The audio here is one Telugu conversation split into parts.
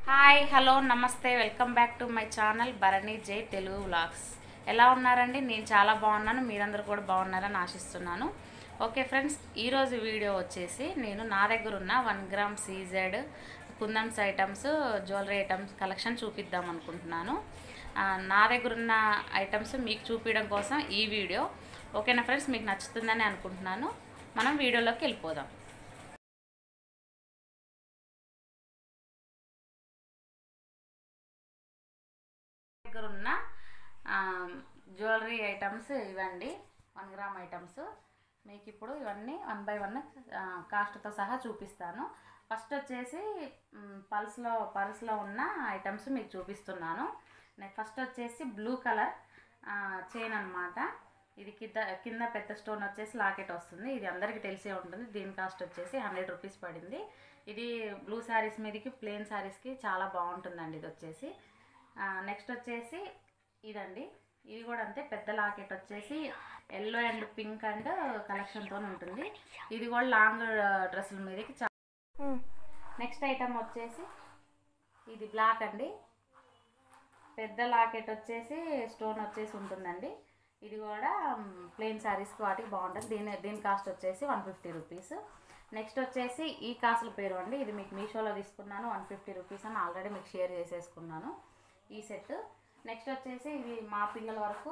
హాయ్ హలో నమస్తే welcome back to my channel Bharani Jai Telugu vlogs ఎలా ఉన్నారండి నేను చాలా బాగున్నాను మీరందరూ కూడా బాగున్నారని ఆశిస్తున్నాను ఓకే ఫ్రెండ్స్ ఈరోజు వీడియో వచ్చేసి నేను నా దగ్గర ఉన్న one gram CZ kundans items jewellery items collection చూపిద్దాం అనుకుంటున్నాను ఆ, నా దగ్గర ఉన్న ఐటమ్స్ మీకు చూపించడం కోసం ఈ వీడియో ఓకేనా ఫ్రెండ్స్ మీకు నచ్చుతుందని అనుకుంటున్నాను మనం వీడియోలోకి వెళ్ళిపోదాం దగ్గర ఉన్న జ్యువెలరీ ఐటమ్స్ ఇవండి వన్ గ్రామ్ ఐటమ్స్ మీకు ఇప్పుడు ఇవన్నీ వన్ బై వన్ కాస్ట్తో సహా చూపిస్తాను ఫస్ట్ వచ్చేసి మ్, పల్స్లో పర్స్లో ఉన్న ఐటమ్స్ మీకు చూపిస్తున్నాను నెక్స్ట్ ఫస్ట్ వచ్చేసి బ్లూ కలర్ చైన్ అన్నమాట ఇది కింద కింద పెద్ద స్టోన్ వచ్చేసి లాకెట్ వస్తుంది ఇది అందరికీ తెలిసే ఉంటుంది దీని కాస్ట్ వచ్చేసి హండ్రెడ్ రూపీస్ పడింది ఇది బ్లూ శారీస్ మీదకి ప్లెయిన్ శారీస్కి చాలా బాగుంటుందండి ఇది వచ్చేసి నెక్స్ట్ వచ్చేసి ఇదండి ఇది కూడా అంతే పెద్ద లాకెట్ వచ్చేసి ఎల్లో అండ్ పింక్ అండ్ కలెక్షన్తో ఉంటుంది ఇది కూడా లాంగ్ డ్రెస్సుల మీదకి చా నెక్స్ట్ ఐటమ్ వచ్చేసి ఇది బ్లాక్ అండి పెద్ద లాకెట్ వచ్చేసి స్టోన్ వచ్చేసి ఉంటుందండి ఇది కూడా ప్లెయిన్ శారీస్కి వాటికి బాగుంటుంది దీని దీని కాస్ట్ వచ్చేసి వన్ ఫిఫ్టీ రూపీస్ నెక్స్ట్ వచ్చేసి ఈ కాసుల పేరు అండి ఇది మీకు మీషోలో తీసుకున్నాను వన్ ఫిఫ్టీ రూపీస్ అని ఆల్రెడీ మీకు షేర్ చేసేసుకున్నాను ఈ సెట్ నెక్స్ట్ వచ్చేసి ఇది మా పిల్లల వరకు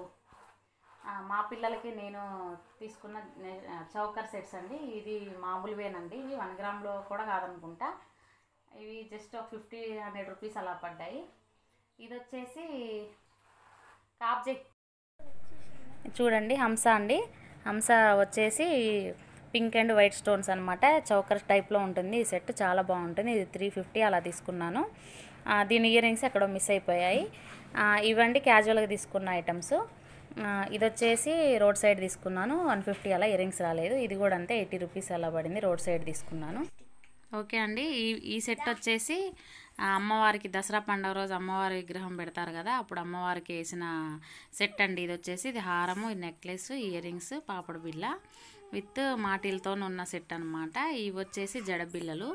ఆ, మా పిల్లలకి నేను తీసుకున్న నే- ఆ, చౌకర్ సెట్స్ అండి ఇది మామూలువేనండి ఇవి వన్ గ్రామ్లో కూడా కాదనుకుంటా ఇవి జస్ట్ ఒక ఫిఫ్టీ హండ్రెడ్ రూపీస్ అలా పడ్డాయి ఇది వచ్చేసి కాబ్జెక్ట్ చూడండి హంస అండి హంస వచ్చేసి పింక్ అండ్ వైట్ స్టోన్స్ అనమాట చౌకర్ టైప్లో ఉంటుంది ఈ సెట్ చాలా బాగుంటుంది ఇది త్రీ ఫిఫ్టీ అలా తీసుకున్నాను ఆ, దీని ఇయర్ రింగ్స్ ఎక్కడో మిస్ అయిపోయాయి ఆ, ఇవండి క్యాజువల్గా తీసుకున్న ఐటమ్స్ ఆ, ఇది వచ్చేసి రోడ్ సైడ్ తీసుకున్నాను వన్ ఫిఫ్టీ అలా ఇయర్ రింగ్స్ రాలేదు ఇది కూడా అంతే ఎయిటీ రూపీస్ అలా పడింది రోడ్ సైడ్ తీసుకున్నాను ఓకే అండి ఈ ఈ సెట్ వచ్చేసి ఆ, అమ్మవారికి దసరా పండుగ రోజు అమ్మవారి విగ్రహం పెడతారు కదా అప్పుడు అమ్మవారికి వేసిన సెట్ అండి ఇది వచ్చేసి ఇది హారము ఈ నెక్లెస్ ఇయర్ రింగ్స్ పాపడ బిళ్ళ విత్ మాటిలతో ఉన్న సెట్ అనమాట ఇవి వచ్చేసి జడ బిళ్ళలు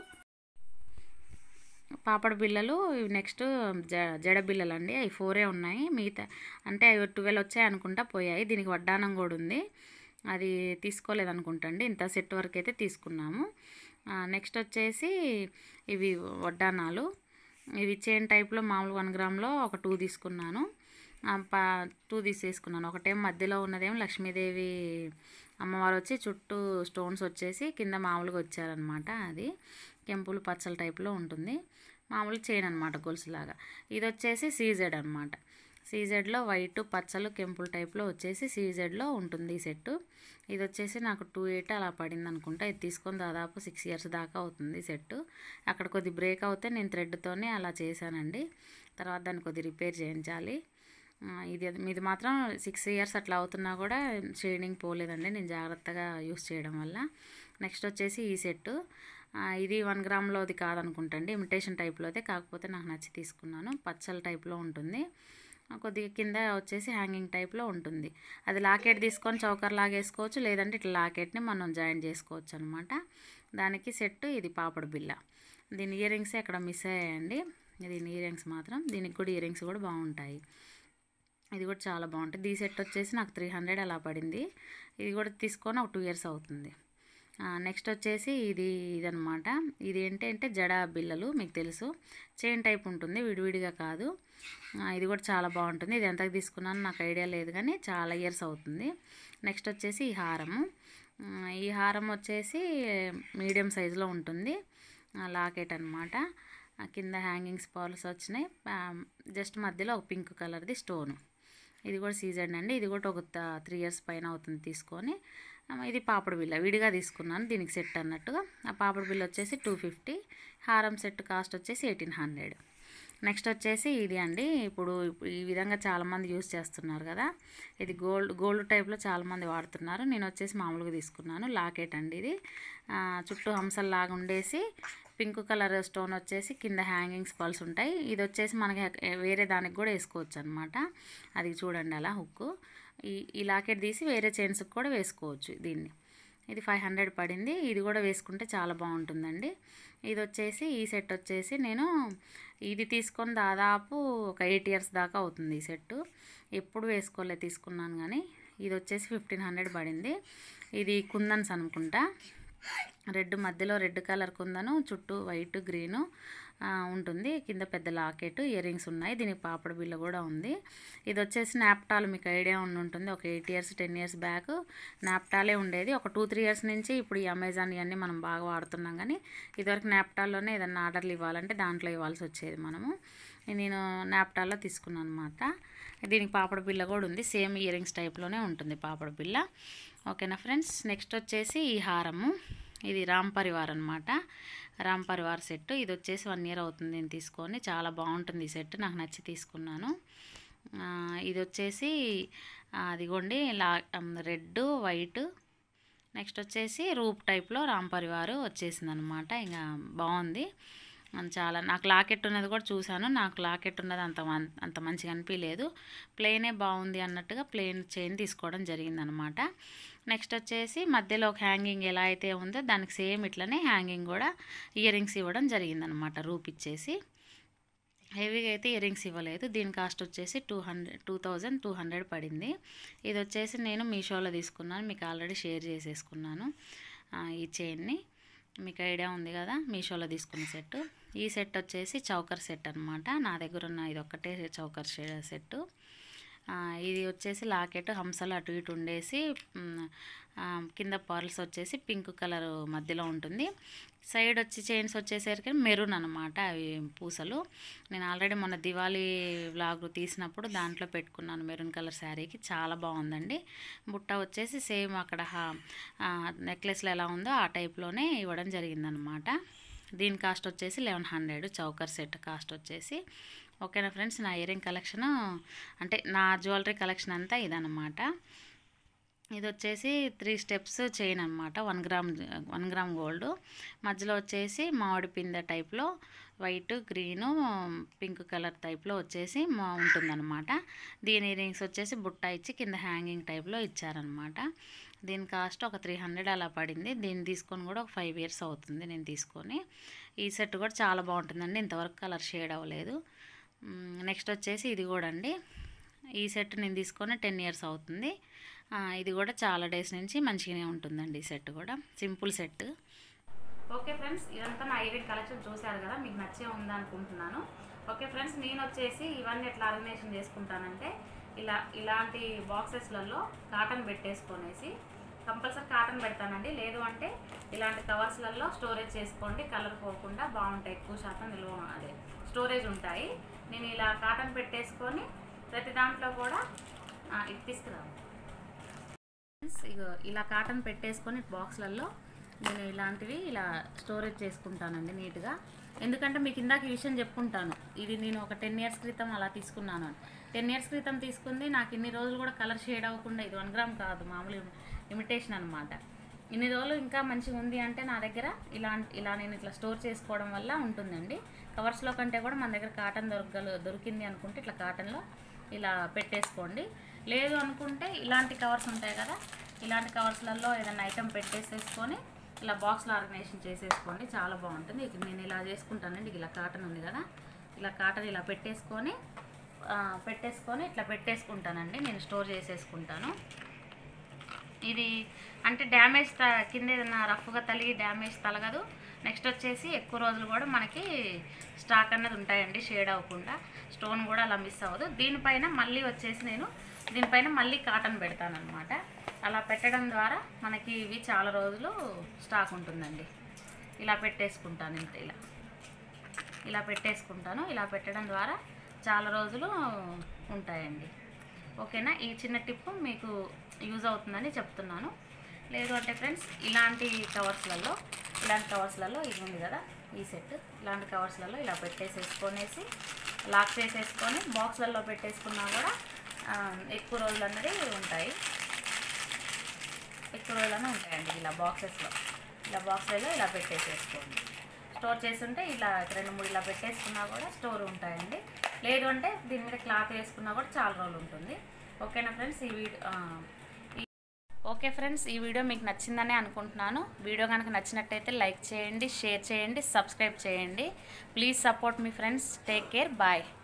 పాపడ బిళ్ళలు ఇవి నెక్స్ట్ జ జడ బిళ్ళలు అండి అవి ఫోరే ఉన్నాయి మిగతా అంటే అవి ట్వెల్వ్ వచ్చాయి అనుకుంటా పోయాయి దీనికి వడ్డానం కూడా ఉంది అది తీసుకోలేదు అనుకుంటండి ఇంత సెట్ వరకు అయితే తీసుకున్నాము నెక్స్ట్ వచ్చేసి ఇవి వడ్డానాలు ఇవి చైన్ టైప్లో మామూలు వన్ గ్రామ్లో ఒక టూ తీసుకున్నాను ఆ, పా టూ తీసేసుకున్నాను ఒకటేమో మధ్యలో ఉన్నదేమో లక్ష్మీదేవి అమ్మవారు వచ్చి చుట్టూ స్టోన్స్ వచ్చేసి కింద మామూలుగా వచ్చారనమాట అది కెంపులు పచ్చల టైప్లో ఉంటుంది మామూలు చైన్ అనమాట గొలుసులాగా ఇది వచ్చేసి సీజెడ్ అనమాట సీజెడ్లో వైట్ పచ్చలు కెంపుల్ టైప్లో వచ్చేసి సీజెడ్లో ఉంటుంది ఈ సెట్ ఇది వచ్చేసి నాకు టూ ఎయిట్ అలా పడింది అనుకుంటా ఇది తీసుకొని దాదాపు సిక్స్ ఇయర్స్ దాకా అవుతుంది సెట్ అక్కడ కొద్ది బ్రేక్ అవుతే నేను థ్రెడ్తోనే అలా చేశానండి తర్వాత దాన్ని కొద్ది రిపేర్ చేయించాలి ఆ, ఇది ఇది మాత్రం సిక్స్ ఇయర్స్ అట్లా అవుతున్నా కూడా షేడింగ్ పోలేదండి నేను జాగ్రత్తగా యూస్ చేయడం వల్ల నెక్స్ట్ వచ్చేసి ఈ సెట్ ఇది వన్ గ్రామ్లోది కాదనుకుంటండి ఇమిటేషన్ టైప్లోదే కాకపోతే నాకు నచ్చి తీసుకున్నాను పచ్చల టైప్లో ఉంటుంది ఆ, కొద్దిగా కింద వచ్చేసి హ్యాంగింగ్ టైప్లో ఉంటుంది అది లాకెట్ తీసుకొని చౌకర్ లాగేసుకోవచ్చు లేదంటే ఇట్లా లాకెట్ని మనం జాయిన్ చేసుకోవచ్చు అనమాట దానికి సెట్ ఇది పాపడ బిల్ల దీని ఇయర్ రింగ్స్ ఎక్కడ మిస్ అయ్యాయండి దీని ఇయర్ రింగ్స్ మాత్రం దీనికి కూడా ఇయర్ రింగ్స్ కూడా బాగుంటాయి ఇది కూడా చాలా బాగుంటుంది ఈ సెట్ వచ్చేసి నాకు త్రీ హండ్రెడ్ అలా పడింది ఇది కూడా తీసుకొని ఒక టూ ఇయర్స్ అవుతుంది నెక్స్ట్ వచ్చేసి ఇది ఇదనమాట ఇది ఏంటంటే జడ బిళ్ళలు మీకు తెలుసు చైన్ టైప్ ఉంటుంది విడివిడిగా కాదు ఆ, ఇది కూడా చాలా బాగుంటుంది ఇది ఎంతకు తీసుకున్నాను నాకు ఐడియా లేదు కానీ చాలా ఇయర్స్ అవుతుంది నెక్స్ట్ వచ్చేసి ఈ హారము ఆ, ఈ హారం వచ్చేసి మీడియం సైజులో ఉంటుంది లాకెట్ అనమాట కింద హ్యాంగింగ్స్ పాల్స్ వచ్చినాయి జస్ట్ మధ్యలో ఒక పింక్ కలర్ది స్టోను ఇది కూడా సీజన్ అండి ఇది కూడా ఒక త్రీ ఇయర్స్ పైన అవుతుంది తీసుకొని ఆ, ఇది పాపడ బిల్ల విడిగా తీసుకున్నాను దీనికి సెట్ అన్నట్టుగా ఆ పాపడ బిల్ల వచ్చేసి టూ ఫిఫ్టీ హారం సెట్ కాస్ట్ వచ్చేసి ఎయిటీన్ హండ్రెడ్ నెక్స్ట్ వచ్చేసి ఇది అండి ఇప్పుడు ఈ విధంగా చాలామంది యూస్ చేస్తున్నారు కదా ఇది గోల్డ్ గోల్డ్ టైప్లో చాలామంది వాడుతున్నారు నేను వచ్చేసి మామూలుగా తీసుకున్నాను లాకెట్ అండి ఇది ఆ, చుట్టూ హంసల్లాగా ఉండేసి పింక్ కలర్ స్టోన్ వచ్చేసి కింద హ్యాంగింగ్స్ పల్స్ ఉంటాయి ఇది వచ్చేసి మనకి వేరే దానికి కూడా వేసుకోవచ్చు అనమాట అది చూడండి అలా హుక్ ఈ ఈ లాకెట్ తీసి వేరే చైన్స్కి కూడా వేసుకోవచ్చు దీన్ని ఇది ఫైవ్ హండ్రెడ్ పడింది ఇది కూడా వేసుకుంటే చాలా బాగుంటుందండి ఇది వచ్చేసి ఈ సెట్ వచ్చేసి నేను ఇది తీసుకొని దాదాపు ఒక ఎయిట్ ఇయర్స్ దాకా అవుతుంది ఈ సెట్ ఎప్పుడు వేసుకోలే తీసుకున్నాను కానీ ఇది వచ్చేసి ఫిఫ్టీన్ హండ్రెడ్ పడింది ఇది కుందన్స్ అనుకుంటా రెడ్ మధ్యలో రెడ్ కలర్ కుందను చుట్టూ వైట్ గ్రీను ఉంటుంది కింద పెద్ద లాకెట్ ఇయర్ రింగ్స్ ఉన్నాయి దీనికి పాపడ బిల్ల కూడా ఉంది ఇది వచ్చేసి నాప్టాల్ మీకు ఐడియా ఉండి ఉంటుంది ఒక eight years ten years back నాప్టాలే ఉండేది ఒక టూ త్రీ ఇయర్స్ నుంచి ఇప్పుడు ఈ అమెజాన్ ఇవన్నీ మనం బాగా వాడుతున్నాం కానీ ఇదివరకు నాప్టాల్లోనే ఏదన్నా ఆర్డర్లు ఇవ్వాలంటే దాంట్లో ఇవ్వాల్సి వచ్చేది మనము నేను నాప్టాల్లో తీసుకున్నాను అనమాట దీనికి పాపడ బిల్ల కూడా ఉంది సేమ్ ఇయర్ రింగ్స్ టైప్లోనే ఉంటుంది పాపడ బిల్ల ఓకేనా ఫ్రెండ్స్ నెక్స్ట్ వచ్చేసి ఈ హారము ఇది రామ్ పరివార్ అనమాట రామ్ పరివార్ సెట్ ఇది వచ్చేసి వన్ ఇయర్ అవుతుంది నేను తీసుకొని చాలా బాగుంటుంది ఈ సెట్ నాకు నచ్చి తీసుకున్నాను ఆ, ఇది వచ్చేసి ఆ, అదిగోండి లా రెడ్ వైట్ నెక్స్ట్ వచ్చేసి రూప్ టైప్లో రామ్ పరివారు వచ్చేసింది అనమాట ఇంకా బాగుంది అది చాలా నాకు లాకెట్ ఉన్నది కూడా చూశాను నాకు లాకెట్ ఉన్నది అంత మం- అంత మంచిగా అనిపించలేదు ప్లెయినే బాగుంది అన్నట్టుగా ప్లెయిన్ చైన్ తీసుకోవడం జరిగిందనమాట నెక్స్ట్ వచ్చేసి మధ్యలో ఒక హ్యాంగింగ్ ఎలా అయితే ఉందో దానికి సేమ్ ఇట్లనే హ్యాంగింగ్ కూడా ఇయర్ రింగ్స్ ఇవ్వడం జరిగిందనమాట రూప్ ఇచ్చేసి హెవీగా అయితే ఇయర్ రింగ్స్ ఇవ్వలేదు దీని కాస్ట్ వచ్చేసి two hundred two thousand two hundred పడింది ఇది వచ్చేసి నేను మీషోలో తీసుకున్నాను మీకు ఆల్రెడీ షేర్ చేసేసుకున్నాను ఆ, ఈ చైన్ని మీకు ఐడియా ఉంది కదా మీషోలో తీసుకున్న సెట్ ఈ సెట్ వచ్చేసి చౌకర్ సెట్ అనమాట నా దగ్గర ఉన్న ఇది ఒక్కటే చౌకర్ సెట్ ఇది వచ్చేసి లాకెట్ హంసలు అటు ఇటు ఉండేసి మ్, ఆ, కింద పర్ల్స్ వచ్చేసి పింక్ కలర్ మధ్యలో ఉంటుంది సైడ్ వచ్చి చైన్స్ వచ్చేసరికి మెరూన్ అనమాట అవి పూసలు నేను ఆల్రెడీ మొన్న దివాళీ వ్లాగ్ తీసినప్పుడు దాంట్లో పెట్టుకున్నాను మెరూన్ కలర్ శారీకి చాలా బాగుందండి బుట్ట వచ్చేసి సేమ్ అక్కడ నెక్లెస్లో ఎలా ఉందో ఆ టైప్లోనే ఇవ్వడం జరిగిందనమాట దీని కాస్ట్ వచ్చేసి eleven hundred choker set cost వచ్చేసి ఓకేనా ఫ్రెండ్స్ నా ఇయరింగ్ కలెక్షన్ అంటే నా జ్యువెలరీ కలెక్షన్ అంతా ఇదన్నమాట ఇది వచ్చేసి త్రీ స్టెప్స్ చైన్ అనమాట one gram one gram gold మధ్యలో వచ్చేసి మామిడి పిందె టైప్లో వైట్ గ్రీను పింక్ కలర్ టైప్లో వచ్చేసి మా ఉంటుందన్నమాట దీని రింగ్స్ వచ్చేసి బుట్ట ఇచ్చి కింద హ్యాంగింగ్ టైప్లో ఇచ్చారనమాట దీని కాస్ట్ ఒక త్రీ హండ్రెడ్ అలా పడింది దీన్ని తీసుకొని కూడా ఒక ఫైవ్ ఇయర్స్ అవుతుంది నేను తీసుకొని ఈ సెట్ కూడా చాలా బాగుంటుందండి ఇంతవరకు కలర్ షేడ్ అవ్వలేదు నెక్స్ట్ వచ్చేసి ఇది కూడా అండి ఈ సెట్ నేను తీసుకొని టెన్ ఇయర్స్ అవుతుంది ఆ, ఇది కూడా చాలా డేస్ నుంచి మంచిగానే ఉంటుందండి ఈ సెట్ కూడా సింపుల్ సెట్ ఓకే ఫ్రెండ్స్ ఇదంతా నా ఇయరింగ్ కలెక్షన్ చూశారు కదా మీకు నచ్చే ఉందా అనుకుంటున్నాను ఓకే ఫ్రెండ్స్ నేను వచ్చేసి ఇవన్నీ ఎట్లా ఆర్గనైజేషన్ చేసుకుంటానంటే ఇలా ఇలాంటి బాక్సెస్లలో కాటన్ పెట్టేసుకొనేసి కంపల్సరీ కాటన్ పెడతానండి లేదు అంటే ఇలాంటి కవర్స్లలో స్టోరేజ్ చేసుకోండి కలర్ పోకుండా బాగుంటాయి ఎక్కువ శాతం నిల్వ అదే స్టోరేజ్ ఉంటాయి నేను ఇలా కాటన్ పెట్టేసుకొని ప్రతి దాంట్లో కూడా ఆ, ఇది తీసుకురాము ఫ్రెండ్స్, ఇగో ఇలా కాటన్ పెట్టేసుకొని బాక్స్లలో నేను ఇలాంటివి ఇలా స్టోరేజ్ చేసుకుంటానండి నీట్గా ఎందుకంటే మీకు ఇందాక ఈ విషయం చెప్పుకుంటాను ఇది నేను ఒక టెన్ ఇయర్స్ క్రితం అలా తీసుకున్నాను అని టెన్ ఇయర్స్ క్రితం తీసుకుంది నాకు ఇన్ని రోజులు కూడా కలర్ షేడ్ అవ్వకుండా ఇది వన్ గ్రామ్ కాదు మామూలు ఇమిటేషన్ అనమాట ఇన్ని రోజులు ఇంకా మంచిగా ఉంది అంటే నా దగ్గర ఇలా ఇలా నేను ఇట్లా స్టోర్ చేసుకోవడం వల్ల ఉంటుందండి కవర్స్లో కంటే కూడా మన దగ్గర కాటన్ దొరకగల దొరికింది అనుకుంటే ఇట్లా కాటన్లో ఇలా పెట్టేసుకోండి లేదు అనుకుంటే ఇలాంటి కవర్స్ ఉంటాయి కదా ఇలాంటి కవర్స్లలో ఏదైనా ఐటెం పెట్టేసేసుకొని ఇలా బాక్స్లో ఆర్గనైజేషన్ చేసేసుకోండి చాలా బాగుంటుంది ఇక నేను ఇలా చేసుకుంటానండి ఇలా కాటన్ ఉంది కదా ఇలా కాటన్ ఇలా పెట్టేసుకొని ఆ, పెట్టేసుకొని ఇట్లా పెట్టేసుకుంటానండి నేను స్టోర్ చేసేసుకుంటాను ఇది అంటే డ్యామేజ్ త కింద ఏదైనా రఫ్గా తలిగి డ్యామేజ్ తలగదు నెక్స్ట్ వచ్చేసి ఎక్కువ రోజులు కూడా మనకి స్టాక్ అన్నది ఉంటాయండి షేడ్ అవ్వకుండా స్టోన్ కూడా అలా మిస్ అవ్వదు దీనిపైన మళ్ళీ వచ్చేసి నేను దీనిపైన మళ్ళీ కాటన్ పెడతాను అనమాట అలా పెట్టడం ద్వారా మనకి ఇవి చాలా రోజులు స్టాక్ ఉంటుందండి ఇలా పెట్టేసుకుంటాను ఇంత ఇలా ఇలా పెట్టేసుకుంటాను ఇలా పెట్టడం ద్వారా చాలా రోజులు ఉంటాయండి ఓకేనా ఈ చిన్న టిప్ మీకు యూజ్ అవుతుందని చెప్తున్నాను లేదు అంటే ఫ్రెండ్స్ ఇలాంటి కవర్స్లలో ఇలాంటి కవర్స్లలో ఇది ఉంది కదా ఈ సెట్ ఇలాంటి కవర్స్లలో ఇలా పెట్టేసేసుకొనేసి లాక్ చేసేసుకొని బాక్స్లలో పెట్టేసుకున్నా కూడా ఆ, ఎక్కువ రోజులు అన్నది ఉంటాయి ఎక్కువ రోజులనే ఉంటాయండి ఇలా బాక్సెస్లో ఇలా బాక్స్లలో ఇలా పెట్టేసేసుకోండి స్టోర్ చేస్తుంటే ఇలా రెండు మూడు ఇలా పెట్టేసుకున్నా కూడా స్టోర్ ఉంటాయండి లేదు అంటే దీని మీద క్లాత్ వేసుకున్నా కూడా చాలా రోజులు ఉంటుంది ఓకేనా ఫ్రెండ్స్ ఈ వీడియో ఓకే ఫ్రెండ్స్ ఈ వీడియో మీకు నచ్చిందనే అనుకుంటున్నాను వీడియో కనుక నచ్చినట్టయితే లైక్ చేయండి షేర్ చేయండి సబ్స్క్రైబ్ చేయండి ప్లీజ్ సపోర్ట్ మీ ఫ్రెండ్స్ టేక్ కేర్ బాయ్